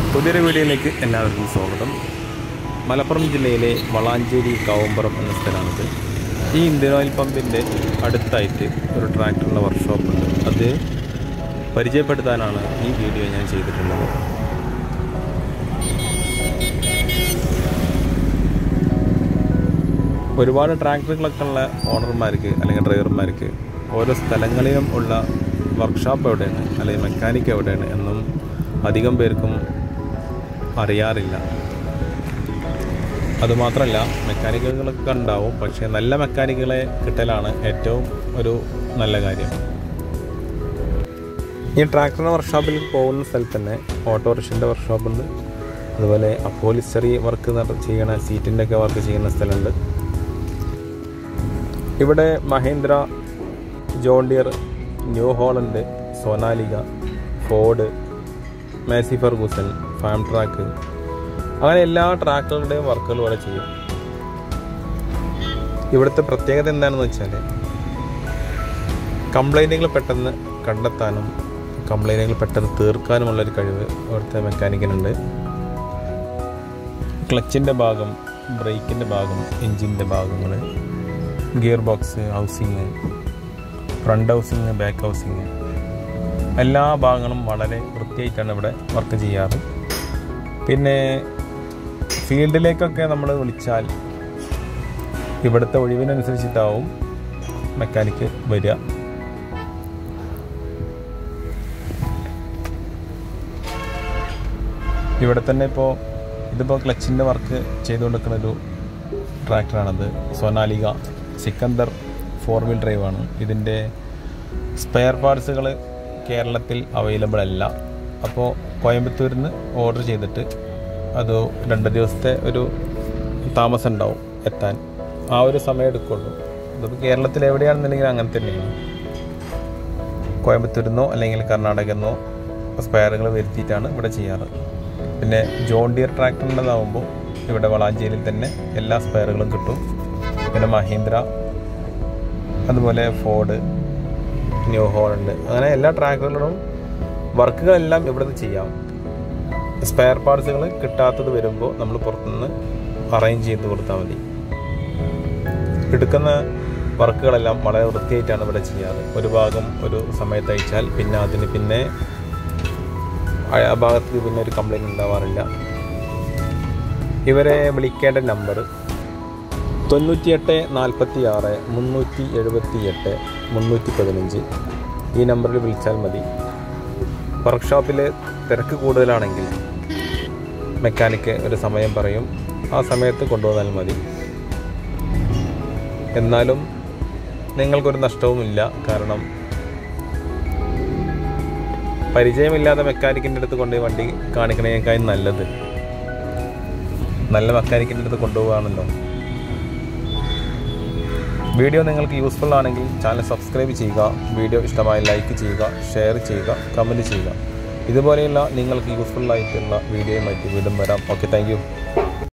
പുതിയൊരു വീഡിയോയിലേക്ക് എല്ലാവർക്കും സ്വാഗതം മലപ്പുറം ജില്ലയിലെ വളാഞ്ചേരി കാവുമ്പുറം എന്ന സ്ഥലമാണിത് ഈ ഇന്ത്യൻ ഓയിൽ പമ്പിൻ്റെ അടുത്തായിട്ട് ഒരു ട്രാക്ടറിൻ്റെ വർക്ക്ഷോപ്പുണ്ട് അത് പരിചയപ്പെടുത്താനാണ് ഈ വീഡിയോ ഞാൻ ചെയ്തിട്ടുള്ളത് ഒരുപാട് ട്രാക്ടറുകളൊക്കെ ഉള്ള ഓണർമാർക്ക് അല്ലെങ്കിൽ ഡ്രൈവർമാർക്ക് ഓരോ സ്ഥലങ്ങളിലും ഉള്ള വർക്ക്ഷോപ്പ് എവിടെയാണ് അല്ലെങ്കിൽ മെക്കാനിക്ക് എവിടെയാണ് എന്നും അധികം പേർക്കും അറിയാറില്ല അതുമാത്രമല്ല മെക്കാനിക്കുകളൊക്കെ ഉണ്ടാവും പക്ഷേ നല്ല മെക്കാനിക്കുകളെ കിട്ടലാണ് ഏറ്റവും ഒരു നല്ല കാര്യം ഈ ട്രാക്ടറിൻ്റെ വർക്ക്ഷോപ്പിൽ പോകുന്ന സ്ഥലത്ത് തന്നെ ഓട്ടോറിക്ഷൻ്റെ വർക്ക്ഷോപ്പുണ്ട് അതുപോലെ അപ്പോളിസ്റ്ററി വർക്ക് ചെയ്യണ സീറ്റിൻ്റെ ഒക്കെ വർക്ക് ചെയ്യുന്ന സ്ഥലമുണ്ട് ഇവിടെ Mahindra John Deere New Holland Sonalika Ford Massey Ferguson Farmtrac അങ്ങനെ എല്ലാ ട്രാക്കുകളുടെയും വർക്കുകൾ ഇവിടെ ചെയ്യും ഇവിടുത്തെ പ്രത്യേകത എന്താണെന്ന് വെച്ചാൽ കംപ്ലൈൻറ്റുകൾ പെട്ടെന്ന് കണ്ടെത്താനും കംപ്ലൈൻറ്റുകൾ പെട്ടെന്ന് തീർക്കാനുമുള്ളൊരു കഴിവ് ഇവിടുത്തെ മെക്കാനിക്കിനുണ്ട് ക്ലച്ചിൻ്റെ ഭാഗം ബ്രേക്കിൻ്റെ ഭാഗം എൻജിൻ്റെ ഭാഗങ്ങൾ gear box housing front housing back housing എല്ലാ ഭാഗങ്ങളും വളരെ വൃത്തിയായിട്ടാണ് ഇവിടെ വർക്ക് ചെയ്യാറ് പിന്നെ ഫീൽഡിലേക്കൊക്കെ നമ്മൾ വിളിച്ചാൽ ഇവിടുത്തെ ഒഴിവിനനുസരിച്ചിട്ടാവും മെക്കാനിക്ക് വരിക ഇവിടെ തന്നെ ഇപ്പോൾ ഇതിപ്പോൾ ക്ലച്ചിൻ്റെ വർക്ക് ചെയ്തുകൊണ്ടിരിക്കുന്ന ഒരു ട്രാക്ടറാണത് Sonalika Sikander four wheel drive ആണ് ഇതിൻ്റെ സ്പെയർ പാർട്സുകൾ കേരളത്തിൽ അവൈലബിൾ അല്ല അപ്പോൾ കോയമ്പത്തൂരിൽ നിന്ന് ഓർഡർ ചെയ്തിട്ട് അത് രണ്ട് ദിവസത്തെ ഒരു താമസം ഉണ്ടാവും എത്താൻ ആ ഒരു സമയം എടുക്കുള്ളൂ ഇതിപ്പോൾ കേരളത്തിൽ എവിടെയാണെന്നുണ്ടെങ്കിൽ അങ്ങനെ തന്നെയാണ് കോയമ്പത്തൂരിൽ നിന്നോ അല്ലെങ്കിൽ കർണാടകയിൽ നിന്നോ സ്പെയറുകൾ വരുത്തിയിട്ടാണ് ഇവിടെ ചെയ്യാറ് പിന്നെ ജോൺ ഡിയർ ട്രാക്ടറിൻ്റെതാവുമ്പോൾ ഇവിടെ വളാഞ്ചേരിയിൽ തന്നെ എല്ലാ സ്പെയറുകളും കിട്ടും പിന്നെ മഹീന്ദ്ര അതുപോലെ ഫോർഡ് ന്യൂ ഹോളണ്ട് അങ്ങനെ എല്ലാ ട്രാക്കുകളിലും വർക്കുകളെല്ലാം ഇവിടെ നിന്ന് ചെയ്യാം സ്പെയർ പാർട്സുകൾ കിട്ടാത്തത് വരുമ്പോൾ നമ്മൾ പുറത്തുനിന്ന് അറേഞ്ച് ചെയ്ത് കൊടുത്താൽ മതി എടുക്കുന്ന വർക്കുകളെല്ലാം വളരെ വൃത്തിയായിട്ടാണ് ഇവിടെ ചെയ്യാറ് ഒരു ഭാഗം ഒരു സമയത്ത് അയച്ചാൽ പിന്നെ അതിന് പിന്നെ ആ ഭാഗത്ത് പിന്നെ ഒരു കംപ്ലൈൻറ്റ് ഉണ്ടാവാറില്ല ഇവരെ വിളിക്കേണ്ട നമ്പർ തൊണ്ണൂറ്റിയെട്ട് നാൽപ്പത്തി ആറ് മുന്നൂറ്റി എഴുപത്തി എട്ട് മുന്നൂറ്റി പതിനഞ്ച് ഈ നമ്പറിൽ വിളിച്ചാൽ മതി വർക്ക്ഷോപ്പിൽ തിരക്ക് കൂടുതലാണെങ്കിൽ മെക്കാനിക്ക് ഒരു സമയം പറയും ആ സമയത്ത് കൊണ്ടുവന്നാൽ മതി എന്നാലും നിങ്ങൾക്കൊരു നഷ്ടവുമില്ല കാരണം പരിചയമില്ലാത്ത മെക്കാനിക്കിൻ്റെ അടുത്ത് കൊണ്ടുപോയി വണ്ടി കാണിക്കണേക്കാൾ നല്ലത് നല്ല മെക്കാനിക്കിൻ്റെ അടുത്ത് കൊണ്ടുപോകാണല്ലോ വീഡിയോ നിങ്ങൾക്ക് യൂസ്ഫുൾ ആണെങ്കിൽ ചാനൽ സബ്സ്ക്രൈബ് ചെയ്യുക വീഡിയോ ഇഷ്ടമായി ലൈക്ക് ചെയ്യുക ഷെയർ ചെയ്യുക കമൻറ്റ് ചെയ്യുക ഇതുപോലെയുള്ള നിങ്ങൾക്ക് യൂസ്ഫുൾ ആയിട്ടുള്ള വീഡിയോയുമായിട്ട് വീണ്ടും വരാം ഓക്കെ താങ്ക്